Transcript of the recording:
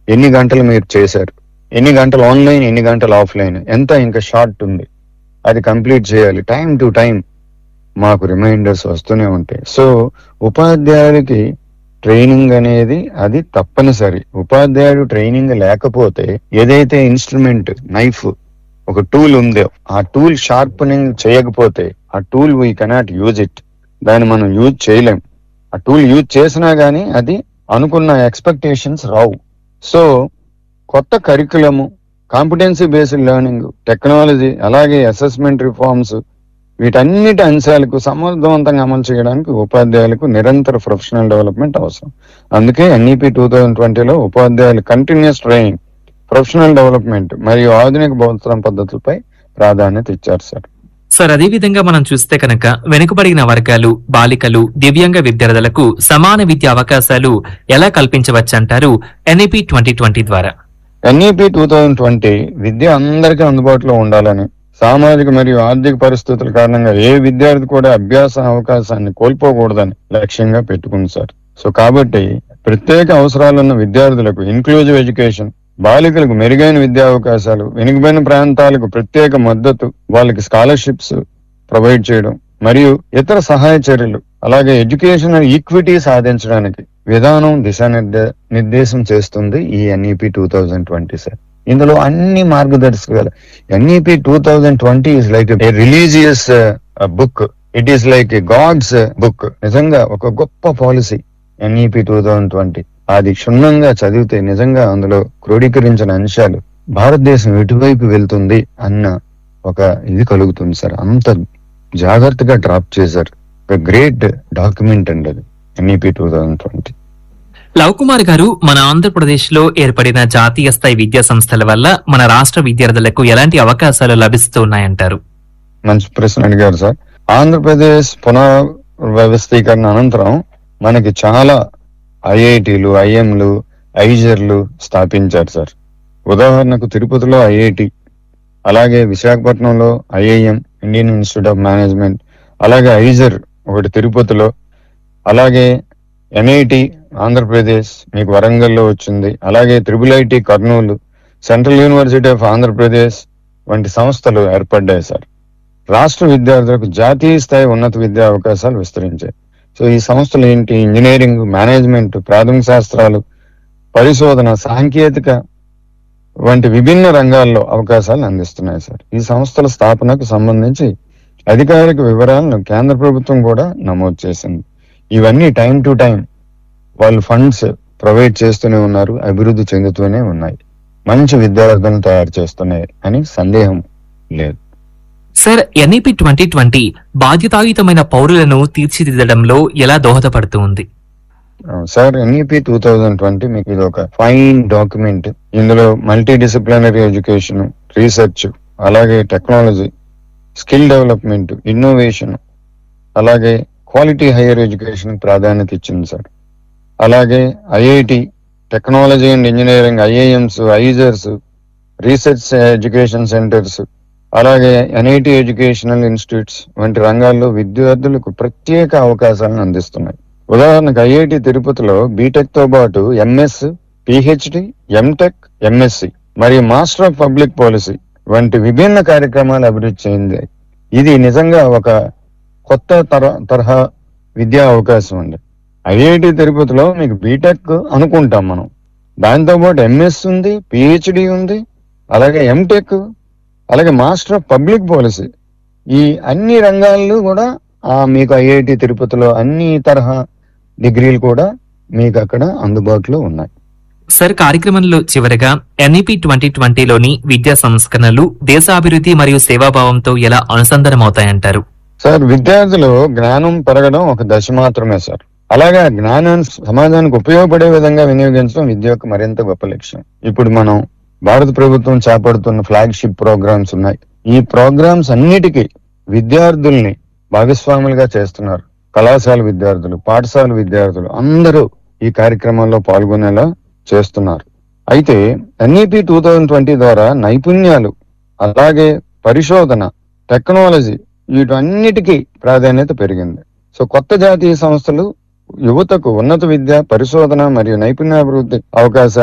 ఎన్ని గంటలు మీరు చేశారు ఎన్ని గంటలు ఆన్లైన్ ఎన్ని గంటలు ఆఫ్లైన్ ఎంత ఇంకా షార్ట్ ఉంది అది కంప్లీట్ చేయాలి టైం టు టైం మాకు రిమైండర్స్ వస్తూనే ఉంటాయి సో ఉపాధ్యాయుడికి ట్రైనింగ్ అనేది అది తప్పనిసరి ఉపాధ్యాయుడు ట్రైనింగ్ లేకపోతే ఏదైతే ఇన్స్ట్రుమెంట్ నైఫ్ ఒక టూల్ ఉందో ఆ టూల్ షార్పనింగ్ చేయకపోతే ఆ tool we cannot use it దాన్ని మనం యూజ్ చేయలేం ఆ టూల్ యూజ్ చేసినా గానీ అది అనుకున్న ఎక్స్పెక్టేషన్స్ రావు సో కొత్త curriculum competency based learning technology అలాగే అసెస్మెంట్ రిఫార్మ్స్ వీటన్నిటి అంశాలకు సమర్థవంతంగా అమలు చేయడానికి ఉపాధ్యాయులకు నిరంతర ప్రొఫెషనల్ డెవలప్మెంట్ అవసరం అందుకే ఎన్ఈపి టూ థౌజండ్ ట్వంటీలో ఉపాధ్యాయులు కంటిన్యూస్ ట్రైనింగ్ ప్రొఫెషనల్ డెవలప్మెంట్ మరియు ఆధునిక బోధన పద్ధతులపై ప్రాధాన్యత ఇచ్చారు సార్ సార్ అదేవిధంగా మనం చూస్తే కనుక వెనుకబడిన వర్గాలు బాలికలు దివ్యాంగ విద్యార్థులకు సమాన విద్యా అవకాశాలు ఎలా కల్పించవచ్చంటారు ఎన్ఈపి ట్వంటీ ట్వంటీ ద్వారా ఎన్ఈపి టూ థౌజండ్ ట్వంటీ విద్య అందరికీ అందుబాటులో ఉండాలని సామాజిక మరియు ఆర్థిక పరిస్థితుల కారణంగా ఏ విద్యార్థి కూడా అభ్యాస అవకాశాన్ని కోల్పోకూడదని లక్ష్యంగా పెట్టుకుంది సార్ సో కాబట్టి ప్రత్యేక అవసరాలున్న విద్యార్థులకు ఇన్క్లూజివ్ ఎడ్యుకేషన్ బాలికలకు మెరుగైన విద్యా అవకాశాలు వెనుకబడిన ప్రాంతాలకు ప్రత్యేక మద్దతు వాళ్ళకి స్కాలర్షిప్స్ ప్రొవైడ్ చేయడం మరియు ఇతర సహాయ చర్యలు అలాగే ఎడ్యుకేషనల్ ఈక్విటీ సాధించడానికి విధానం దిశానిర్దే నిర్దేశం చేస్తుంది ఈ NEP two thousand twenty sir ఇందులో అన్ని మార్గదర్శకాలు NEP two thousand twenty is like a religious book it is like God's book నిజంగా ఒక గొప్ప policy NEP two thousand twenty అది క్షుణ్ణంగా చదివితే నిజంగా అందులో క్రోడీకరించిన అంశాలు భారతదేశం ఎటువైపు వెళ్తుంది అన్న ఒక ఇది కలుగుతుంది సార్ అంత జాగ్రత్తగా డ్రాప్ చేశారు ఒక గ్రేట్ డాక్యుమెంట్ అండి అది NEP two thousand twenty Lav Kumar గారు మన ఆంధ్రప్రదేశ్ లో ఏర్పడిన జాతీయ స్థాయి విద్యా సంస్థల వల్ల మన రాష్ట్ర విద్యార్థులకు ఎలాంటి అవకాశాలు లభిస్తున్నాయంటారు మంచి ప్రశ్న అడిగారు సార్ ఆంధ్రప్రదేశ్ పునర్వ్యవస్థీకరణ అనంతరం మనకి చాలా ఐఐటీలు ఐఎంలు ఐజర్లు స్థాపించారు సార్ ఉదాహరణకు తిరుపతిలో ఐఐటి అలాగే విశాఖపట్నంలో IIM Indian institute of management అలాగే ఐజర్ ఒకటి తిరుపతిలో అలాగే ఎన్ఐటి ఆంధ్రప్రదేశ్ మీకు వరంగల్లో వచ్చింది అలాగే triple IT Kurnool central university of Andhra Pradesh వంటి సంస్థలు ఏర్పడ్డాయి సార్ రాష్ట్ర విద్యార్థులకు జాతీయ స్థాయి ఉన్నత విద్యా అవకాశాలు విస్తరించాయి సో ఈ సంస్థలు ఏంటి ఇంజనీరింగ్ మేనేజ్మెంట్ ప్రాథమిక శాస్త్రాలు పరిశోధన సాంకేతిక వంటి విభిన్న రంగాల్లో అవకాశాలు అందిస్తున్నాయి సార్ ఈ సంస్థల స్థాపనకు సంబంధించి అధికారిక వివరాలను కేంద్ర ప్రభుత్వం కూడా నమోదు చేసింది ఇవన్నీ టైం టు టైం వాళ్ళు ఫండ్స్ ప్రొవైడ్ చేస్తూనే ఉన్నారు అభివృద్ధి చెందుతూనే ఉన్నాయి మంచి విద్యార్థులను తయారు చేస్తున్నాయి అని సందేహం లేదు సార్ ఎన్ఈపి ట్వంటీ ట్వంటీ బాధ్యతాయుతమైన పౌరులను తీర్చిదిద్దడంలో ఎలా దోహదపడుతూ ఉంది sir NEP two thousand twenty మీకు ఇది ఒక ఫైన్ డాక్యుమెంట్ ఇందులో మల్టీ డిసిప్లినరీ ఎడ్యుకేషన్ రీసెర్చ్ అలాగే టెక్నాలజీ స్కిల్ డెవలప్మెంట్ ఇన్నోవేషన్ అలాగే క్వాలిటీ హైయర్ ఎడ్యుకేషన్ ప్రాధాన్యత ఇచ్చింది సార్ అలాగే IIT technology and engineering IIMs IISERs research education centres అలాగే ఎన్ఐటి ఎడ్యుకేషనల్ ఇన్స్టిట్యూట్స్ వంటి రంగాల్లో విద్యార్థులకు ప్రత్యేక అవకాశాలను అందిస్తున్నాయి ఉదాహరణకు ఐఐటి తిరుపతిలో బీటెక్ తో పాటు ఎంఎస్ పిహెచ్డి ఎంటెక్ ఎంఎస్సి మరియు మాస్టర్ ఆఫ్ పబ్లిక్ పాలసీ వంటి విభిన్న కార్యక్రమాలు అభివృద్ధి చెంది ఇది నిజంగా ఒక కొత్త తర తరహా విద్యా అవకాశం అండి ఐఐటి తిరుపతిలో మీకు బీటెక్ అనుకుంటాం మనం దాంతో పాటు ఎంఎస్ ఉంది పిహెచ్డి ఉంది అలాగే ఎంటెక్ అలాగే మాస్టర్ ఆఫ్ పబ్లిక్ పాలసీ ఈ అన్ని రంగాల్లో కూడా ఆ మీకు ఐఐటి తిరుపతిలో అన్ని తరహా డిగ్రీలు కూడా మీకు అక్కడ అందుబాటులో ఉన్నాయి సార్ కార్యక్రమంలో చివరగా ఎన్ఈపి ట్వంటీ ట్వంటీలోని విద్యా సంస్కరణలు దేశాభివృద్ధి మరియు సేవాభావంతో ఎలా అనుసంధానమవుతాయంటారు సార్ విద్యార్థులు జ్ఞానం పెరగడం ఒక దశ మాత్రమే సార్ అలాగే ఆ జ్ఞానాన్ని సమాజానికి ఉపయోగపడే విధంగా వినియోగించడం విద్య యొక్క మరింత గొప్ప లక్ష్యం ఇప్పుడు మనం భారత ప్రభుత్వం చేపడుతున్న ఫ్లాగ్షిప్ ప్రోగ్రామ్స్ ఉన్నాయి ఈ ప్రోగ్రామ్స్ అన్నిటికీ విద్యార్థుల్ని భాగస్వాములుగా చేస్తున్నారు కళాశాల విద్యార్థులు పాఠశాల విద్యార్థులు అందరూ ఈ కార్యక్రమంలో పాల్గొనేలా చేస్తున్నారు అయితే ఎన్ఈపి టూ థౌజండ్ ట్వంటీ ద్వారా నైపుణ్యాలు అలాగే పరిశోధన టెక్నాలజీ వీటన్నిటికీ ప్రాధాన్యత పెరిగింది సో కొత్త జాతీయ సంస్థలు యువతకు ఉన్నత విద్య పరిశోధన మరియు నైపుణ్యాభివృద్ధి అవకాశాలు